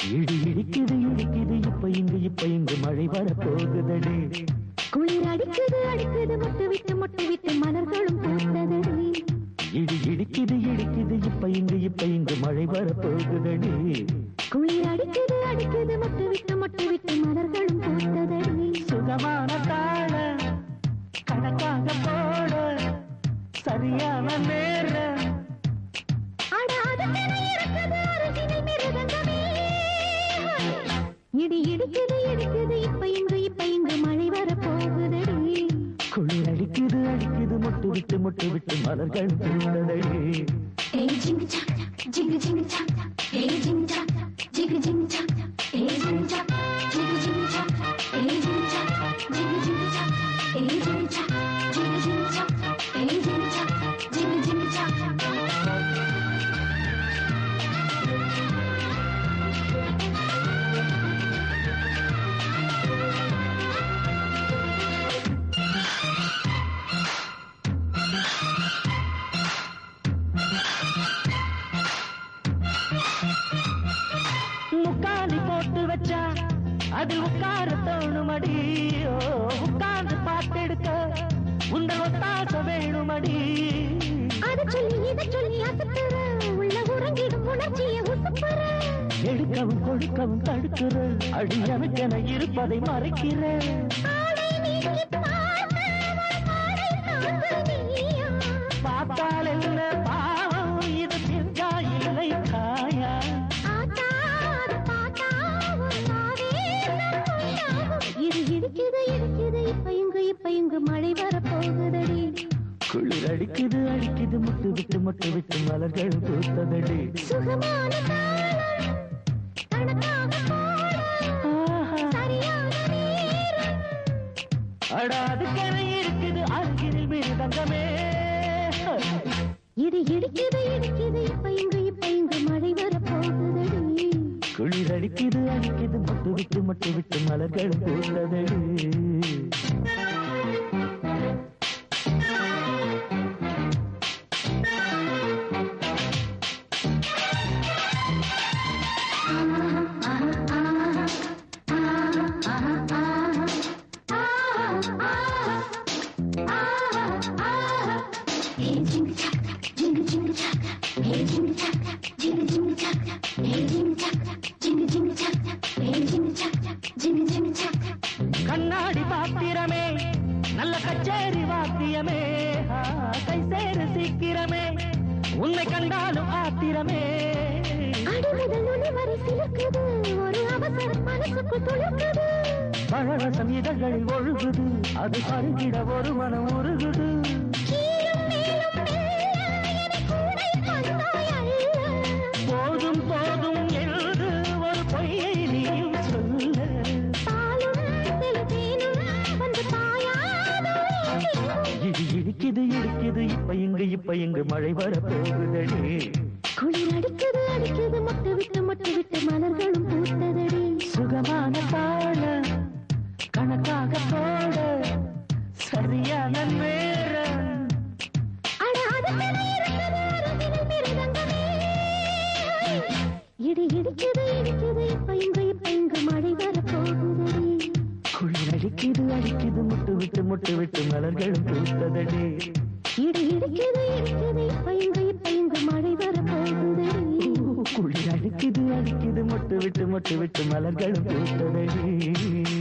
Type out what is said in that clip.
இடி இடிக்குது இடிக்குது இப்ப இங்கு இப்ப இங்கு மழை வர போகுதடி குளிர் அடிக்குது அடிக்குது முட்டு விட்டு முட்டு விட்டு மலர்களும் பூத்ததடி இடி இடிக்குது இடிக்குது இப்ப இங்கு இப்ப இங்கு மழை வர போகுதடி குளிர் அடிக்குது அடிக்குது முட்டு விட்டு முட்டு விட்டு மலர்களும் பூத்ததடி சுகமான தாழ கணக்காக போட சரியான நேரம் அட அதுக்கென இருக்குது அருகினில் மிருதங்கமே. இடி இடிக்குது இடிக்குது இப்ப இங்கு இப்ப இங்கு மழை வர போகுதடி குளிர் அடிக்குது அடிக்குது முட்டு விட்டு முட்டு விட்டு மலர்கள் பூத்ததடி ஏய் ஜிங்கு சாக் ஜிங்கு ஜிங்கு சாக் ஏய் ஜிங்கு சாக் ஜிங்கு ஜிங்கு சாக் ஏய் ஜிங்கு சாக் ஜிங்கு ஜிங்கு சாக் ஏய் ஜிங்கு சாக் ஜிங்கு ஜிங்கு சாக் ஏய் ஜிங்கு சாக் ஜிங்கு ஜிங்கு சாக் ஏய் ஜிங்கு சாக் ஜிங்கு ஜிங்கு சாக் முக்காலி போட்டு வச்சா அதில் உட்கார தோணுமடி ஓ, உட்கார்ந்து பாட்டெடுக்க உங்கள் ஒத்தாச வேணுமடி அத சொல்லி இத சொல்லி அசத்துற உள்ள உறங்கிடும் உணர்ச்சியை உசுப்புற எடுக்கவும் கொடுக்கவும் தடுக்கிற அடி எனக்கென இருப்பதை மறைக்கிற ஆளை நீக்கி பார்த்த ஒரு மாலை தாங்க நீயா பார்த்தால் என்ன பாவம் இது பிஞ்சா இல்லை காயா ஆத்தா அது பார்த்தா ஒரு ஆவேசம் உண்டாகும். இது இடிக்குது இடிக்குது இப்ப இங்கு இப்ப இங்கு மழை வர போகுதடி குளிர் அடிக்குது அடிக்குது முட்டு விட்டு முட்டு விட்டு மலர்கள் பூத்ததடி சுகமான தாளம் கணக்காக போட ஆஹா. சரியான நேரம் அட அதுக்கென இருக்குது அருகினில் மிருதங்கமே இது இடிக்குது இடிக்குது இப்ப இங்கு இப்ப இங்கு மழை வர போகுதடி குளிர் அடிக்குது அடிக்குது முட்டு விட்டு முட்டு விட்டு மலர்கள் பூத்ததடி கண்ணாடி பாத்திரமே நல்ல கச்சேரி வாத்தியமே ஆ, கை சேரு சீக்கிரமே உன்னை கண்டாலும் ஆத்திரமே அடிமுதல் நுனி வரை சிலுக்குது ஒரு அவசரம் மனசுக்குள் துளுக்குது பழரசம் இதழ்களில் ஒழுகுது அது பருகிட ஒரு மனம் உருகுது கீழும் மேலும் மெல்ல என கூடை வந்தாய் அல்ல போதும் போதும் என்று ஒரு பொய்யை நீயும் சொல்ல பாலும் செலுத்தேனும் வந்து பாயாதோ இடி இடிக்குது இடிக்குது இப்ப இங்கு இப்ப இங்கு மழை வர போகுதடி குளிர் அடிக்குது அடிக்குது முட்டு விட்டு முட்டு விட்டு மலர்களும் பூத்ததடி சுகமான தாழ கணக்காக போட சரியான நேரம் அட அதுக்கென இருக்குது அருகினில் மிருதங்கமே. இடி இடிக்குது இடிக்குது இப்ப இங்கு இப்ப இங்கு மழை வர போகுதடி குளிர் அடிக்குது அடிக்குது முட்டு விட்டு முட்டு விட்டு மலர்கள் பூத்ததடி இடி இடிக்குது இடிக்குது இப்ப இங்கு இப்ப இங்கு மழை வர போகுதடி குளிர் அடிக்குது அடிக்குது முட்டு விட்டு முட்டு விட்டு மலர்கள் பூத்ததடி